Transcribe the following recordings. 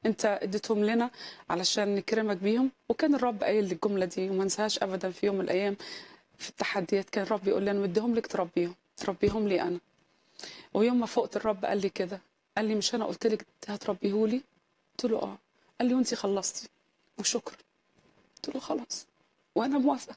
انت اديتهم لنا علشان نكرمك بيهم وكان الرب قايل لي الجمله دي وما انساهاش ابدا في يوم من الايام في التحديات كان الرب يقول لي انا مديهم لك تربيهم تربيهم لي انا ويوم ما فقت الرب قال لي كده قال لي مش انا قلت لك هتربيهولي قلت له اه قال لي وانت خلصتي وشكرا قلت له خلاص وانا موافقه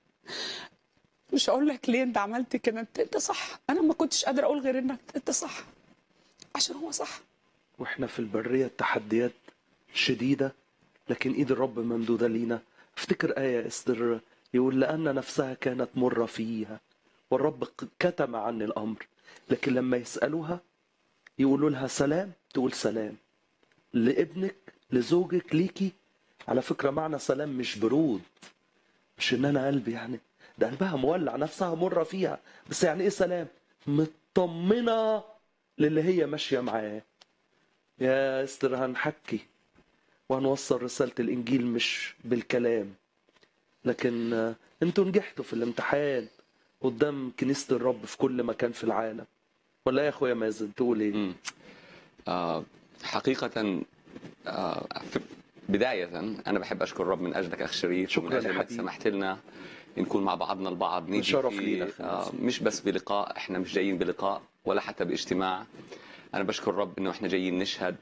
مش هقول لك ليه انت عملت كده انت, انت صح انا ما كنتش قادره اقول غير انك انت صح عشان هو صح واحنا في البرية التحديات شديدة لكن ايد الرب ممدودة لينا افتكر آية استر يقول لأن نفسها كانت مرة فيها والرب ق- كتم عن الأمر لكن لما يسألوها يقولوا لها سلام تقول سلام لابنك لزوجك ليكي على فكرة معنى سلام مش برود مش ان انا قلبي يعني ده قلبها مولع نفسها مرة فيها بس يعني ايه سلام مطمنة للي هي ماشية معاه يا استر هنحكي وهنوصل رسالة الإنجيل مش بالكلام لكن آه، انتوا نجحتوا في الامتحان قدام كنيسة الرب في كل مكان في العالم ولا يا اخويا مازن تقول ايه؟ مم. آه حقيقة آه في بداية أنا بحب أشكر الرب من أجلك أخ شريف شكراً ومن أجل يا إنك حبيبي. سمحت لنا نكون مع بعضنا البعض نيجي شرف في لينا أخي آه مازن. مش بس بلقاء إحنا مش جايين بلقاء ولا حتى باجتماع أنا بشكر الرب إنه إحنا جايين نشهد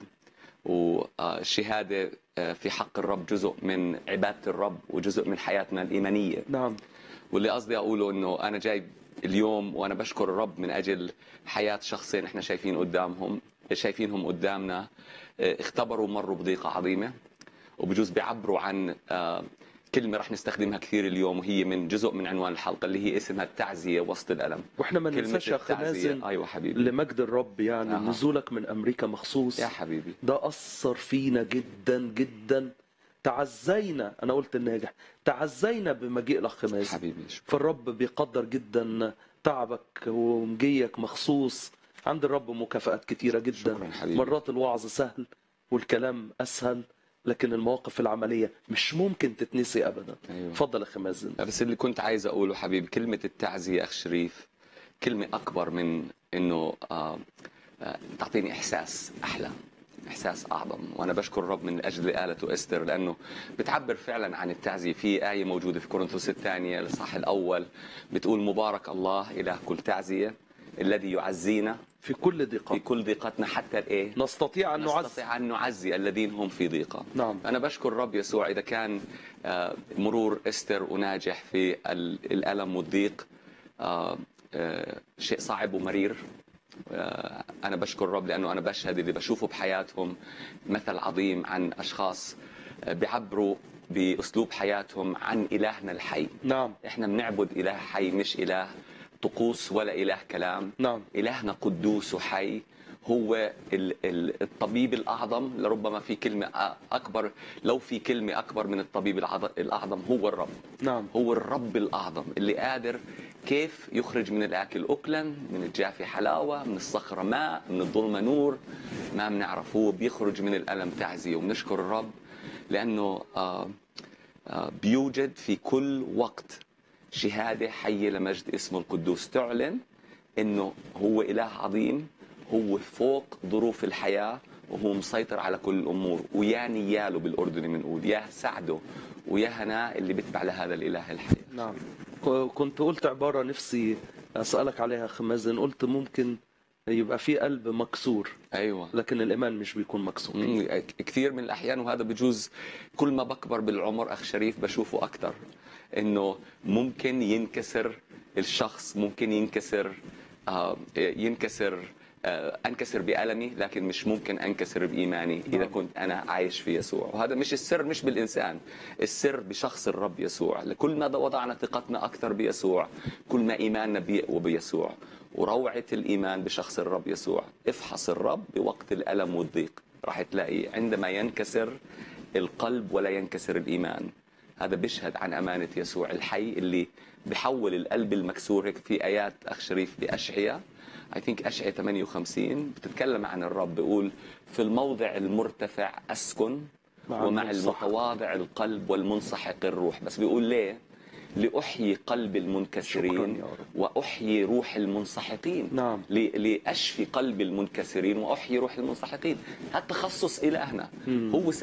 والشهادة آه، في حق الرب جزء من عبادة الرب وجزء من حياتنا الإيمانية نعم واللي قصدي اقوله انه انا جاي اليوم وانا بشكر الرب من اجل حياه شخصين احنا شايفين قدامهم شايفينهم قدامنا اه، اختبروا مروا بضيقه عظيمه وبجوز بيعبروا عن اه، كلمه رح نستخدمها كثير اليوم وهي من جزء من عنوان الحلقه اللي هي اسمها التعزيه وسط الالم واحنا ما كلمة ننساش يا اخ التعزية. مازن ايوه حبيبي لمجد الرب يعني أها. نزولك من امريكا مخصوص يا حبيبي ده أثر فينا جدا جدا تعزينا أنا قلت الناجح تعزينا بمجيء الأخ مازن حبيبي شكرا فالرب بيقدر جدا تعبك ومجيك مخصوص عند الرب مكافآت كتيرة جدا شكرا حبيبي مرات الوعظ سهل والكلام أسهل لكن المواقف العملية مش ممكن تتنسي أبدا ايوه اتفضل يا أخي مازن بس اللي كنت عايز اقوله حبيبي كلمه التعزيه اخ شريف كلمه اكبر من انه آه آه تعطيني احساس احلى احساس اعظم وانا بشكر الرب من اجل آلته استر لانه بتعبر فعلا عن التعزيه في ايه موجوده في كورنثوس الثانيه الاصحاح الاول بتقول مبارك الله اله كل تعزيه الذي يعزينا في كل في دقة كل ضيقتنا حتى الايه نستطيع أن نعز نستطيع ان نعزي الذين هم في ضيقه نعم أنا بشكر الرب يسوع إذا كان آه، مرور إستر وناجح في ال- الألم والضيق آه، آه، شيء صعب ومرير آه، أنا بشكر الرب لأنه أنا بشهد اللي بشوفه بحياتهم مثل عظيم عن أشخاص آه، بيعبروا بأسلوب حياتهم عن إلهنا الحي نعم إحنا بنعبد إله حي مش إله طقوس ولا إله كلام نعم إلهنا قدوس وحي هو ال- ال- الطبيب الأعظم لربما في كلمة أ- أكبر لو في كلمة أكبر من الطبيب العظ- الأعظم هو الرب نعم هو الرب الأعظم اللي قادر كيف يخرج من الأكل أكلا من الجافي حلاوة من الصخرة ماء من الظلمة نور ما بنعرف هو بيخرج من الألم تعزية وبنشكر الرب لأنه آه آه بيوجد في كل وقت شهادة حية لمجد اسمه القدوس تعلن انه هو اله عظيم هو فوق ظروف الحياة وهو مسيطر على كل الامور ويا نياله بالاردن بنقول يا سعده ويا هناء اللي بيتبع لهذا الاله الحي نعم كنت قلت عبارة نفسي أسألك عليها أخ مازن قلت ممكن يبقى في قلب مكسور ايوه لكن الإيمان مش بيكون مكسور مم، كثير من الاحيان وهذا بجوز كل ما بكبر بالعمر اخ شريف بشوفه اكثر انه ممكن ينكسر الشخص ممكن ينكسر آه، ينكسر آه، انكسر بالمي لكن مش ممكن انكسر بايماني اذا نعم. كنت انا عايش في يسوع وهذا مش السر مش بالانسان السر بشخص الرب يسوع كل ما وضعنا ثقتنا اكثر بيسوع كل ما ايماننا بيقوى بيسوع وروعه الايمان بشخص الرب يسوع افحص الرب بوقت الالم والضيق راح تلاقي عندما ينكسر القلب ولا ينكسر الايمان هذا بيشهد عن امانه يسوع الحي اللي بحول القلب المكسور هيك في ايات اخ شريف باشعياء اي ثينك اشعياء 58 بتتكلم عن الرب بيقول في الموضع المرتفع اسكن مع ومع المنسحق. المتواضع القلب والمنسحق الروح بس بيقول ليه لأحيي قلب شكراً المنكسرين يا رب. وأحيي روح المنسحقين نعم ل- لأشفي قلب المنكسرين وأحيي روح المنسحقين هذا تخصص إلهنا مم. هو